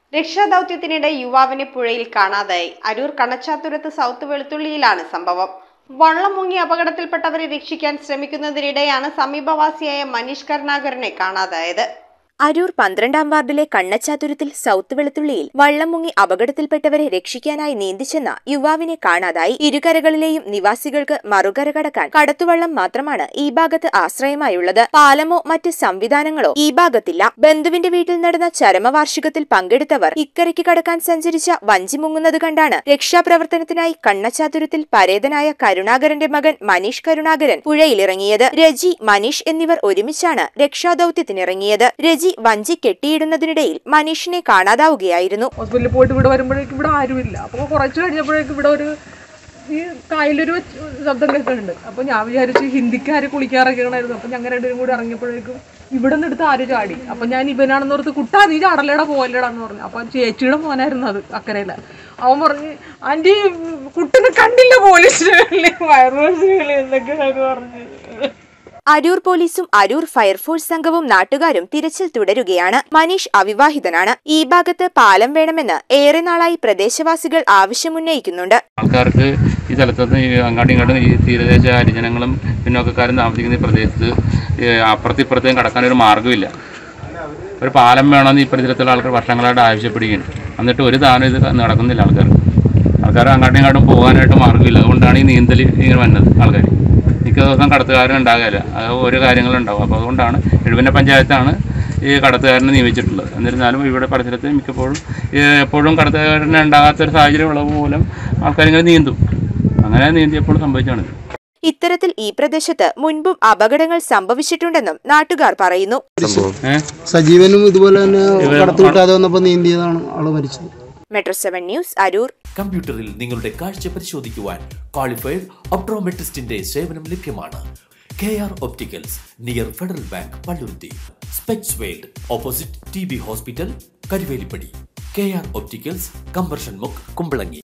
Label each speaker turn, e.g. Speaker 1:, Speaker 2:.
Speaker 1: രക്ഷാദൌത്യത്തിനിടെ യുവാവിനെ പുഴയിൽ കാണാതായി അരൂർ കണച്ചാത്തുരത്ത് സൗത്ത് വെളുത്തുള്ളിയിലാണ് സംഭവം വള്ളം മുങ്ങി അപകടത്തിൽപ്പെട്ടവരെ രക്ഷിക്കാൻ ശ്രമിക്കുന്നതിനിടെയാണ് സമീപവാസിയായ മനീഷ് കരുണാകരനെ കാണാതായത്
Speaker 2: അരൂർ പന്ത്രണ്ടാം വാർഡിലെ കണ്ണച്ചാതുരത്തിൽ സൗത്ത് വെളുത്തുള്ളിയിൽ വള്ളം മുങ്ങി അപകടത്തിൽപ്പെട്ടവരെ രക്ഷിക്കാനായി നീന്തിച്ചെന്ന യുവാവിനെ കാണാതായി ഇരുകരകളിലെയും നിവാസികൾക്ക് മറുകര കടക്കാൻ കടത്തുവള്ളം മാത്രമാണ് ഈ ഭാഗത്ത് ആശ്രയമായുള്ളത് പാലമോ മറ്റ് സംവിധാനങ്ങളോ ഈ ഭാഗത്തില്ല ബന്ധുവിന്റെ വീട്ടിൽ നടന്ന ചരമവാർഷികത്തിൽ പങ്കെടുത്തവർ ഇക്കരയ്ക്ക് കടക്കാൻ സഞ്ചരിച്ച വഞ്ചി മുങ്ങുന്നത് കണ്ടാണ് രക്ഷാപ്രവർത്തനത്തിനായി കണ്ണച്ചാതുരത്തിൽ പരേതനായ കരുണാകരന്റെ മകൻ മനീഷ് കരുണാകരൻ പുഴയിലിറങ്ങിയത് രജി മനീഷ് എന്നിവർ ഒരുമിച്ചാണ് രക്ഷാദൌത്യത്തിനിറങ്ങിയത് രജി വഞ്ചി കെട്ടിയിടുന്നതിനിടയിൽ മനീഷിനെ കാണാതാവുകയായിരുന്നു
Speaker 3: ഹോസ്പിറ്റലിൽ പോയിട്ട് ഇവിടെ വരുമ്പോഴേക്കും ഇവിടെ ആരുമില്ല അപ്പോൾ കുറച്ച് കഴിഞ്ഞപ്പോഴേക്കും ഇവിടെ ഒരു ഈ കായലൊരു ശബ്ദം കേൾക്കുന്നുണ്ട് അപ്പോൾ ഞാൻ വിചാരിച്ചു ഹിന്ദിക്കാർ കുളിക്കാറൊക്കെയായിരുന്നു അപ്പോൾ ഞങ്ങൾ രണ്ടുപേരും കൂടി ഇറങ്ങിയപ്പോഴേക്കും ഇവിടെ നിന്ന് എടുത്ത് ആര് ചാടി അപ്പം ഞാൻ ഇവനാണെന്ന് ഓർത്ത് കുട്ടാ നീ ചാടലേടാ പോവല്ലേടാ എന്ന് പറഞ്ഞു അപ്പം ചേച്ചിയുടെ മോനായിരുന്നു അത് അക്കരയില അവൻ പറഞ്ഞ് ആൻറ്റി കുട്ടിനെ കണ്ടില്ല പോലീസ് വയറുവേദന എന്നൊക്കെയാണ് പറഞ്ഞു
Speaker 2: അരൂർ പോലീസും അരൂർ ഫയർഫോഴ്സ് സംഘവും നാട്ടുകാരും തിരച്ചിൽ തുടരുകയാണ് മനീഷ് അവിവാഹിതനാണ് ഈ ഭാഗത്ത് പാലം വേണമെന്ന് ഏറെ നാളായി പ്രദേശവാസികൾ ആവശ്യമുന്നയിക്കുന്നുണ്ട്
Speaker 4: ആൾക്കാർക്ക് ഈ സ്ഥലത്തുനിന്ന് ഈ അങ്ങാട്ടും ഇങ്ങോട്ടും ഈ തീരദേശ ഹരിജനങ്ങളും പിന്നോക്കക്കാരും താമസിക്കുന്ന ഈ പ്രദേശത്ത് ഈ അപ്പുറത്തും ഇപ്പുറത്തേയും കടക്കാൻ ഒരു മാർഗ്ഗമില്ല ഒരു പാലം വേണമെന്ന് ഈ പരിസരത്തുള്ള ആൾക്കാർ വർഷങ്ങളായിട്ട് ആവശ്യപ്പെടുകയാണ് എന്നിട്ട് ഒരു ദാനം ഇത് നടക്കുന്നില്ല ആൾക്കാർ ആൾക്കാർ അങ്ങാട്ടും ഇങ്ങോട്ടും പോകാനായിട്ട് മാർഗ്ഗമില്ല അതുകൊണ്ടാണ് ഈ നീന്തൽ ഇങ്ങനെ വന്നത് ആൾക്കാർ മിക്ക ദിവസം കടത്തുകാരൻ ഉണ്ടാകില്ല അത് ഓരോ കാര്യങ്ങളുണ്ടാവും അപ്പോൾ അതുകൊണ്ടാണ് എഴുപന്ന പഞ്ചായത്താണ് ഈ കടത്തുകാരനെ നിയമിച്ചിട്ടുള്ളത് എന്നിരുന്നാലും ഇവിടെ പരിസരത്ത് മിക്കപ്പോഴും ഈ എപ്പോഴും കടത്തുകാരന് ഉണ്ടാകാത്തൊരു സാഹചര്യം ഉള്ളത് മൂലം ആൾക്കാരിങ്ങനെ നീന്തും അങ്ങനെ നീന്തിയപ്പോൾ സംഭവിച്ചാണിത്
Speaker 2: ഇത്തരത്തിൽ ഈ പ്രദേശത്ത് മുൻപും അപകടങ്ങൾ സംഭവിച്ചിട്ടുണ്ടെന്നും നാട്ടുകാർ പറയുന്നു
Speaker 4: ഏഹ്
Speaker 5: സജീവനും ഇതുപോലെ തന്നെ കടത്തി വിട്ടാതെ വന്നപ്പോൾ നീന്തിയതാണ് ആള് മരിച്ചത്
Speaker 2: മെട്രോ സെവൻ ന്യൂസ് അരൂർ
Speaker 6: കമ്പ്യൂട്ടറിൽ നിങ്ങളുടെ കാഴ്ച പരിശോധിക്കുവാൻ ക്വാളിഫൈഡ് ഒപ്ട്രോമെട്രിസ്റ്റിന്റെ സേവനം ലഭ്യമാണ് K R opticals near federal bank Palluruthy specs world opposite T B hospital Karuvelippady K R opticals കമ്പർഷൻ മുക്ക് കുമ്പളങ്ങി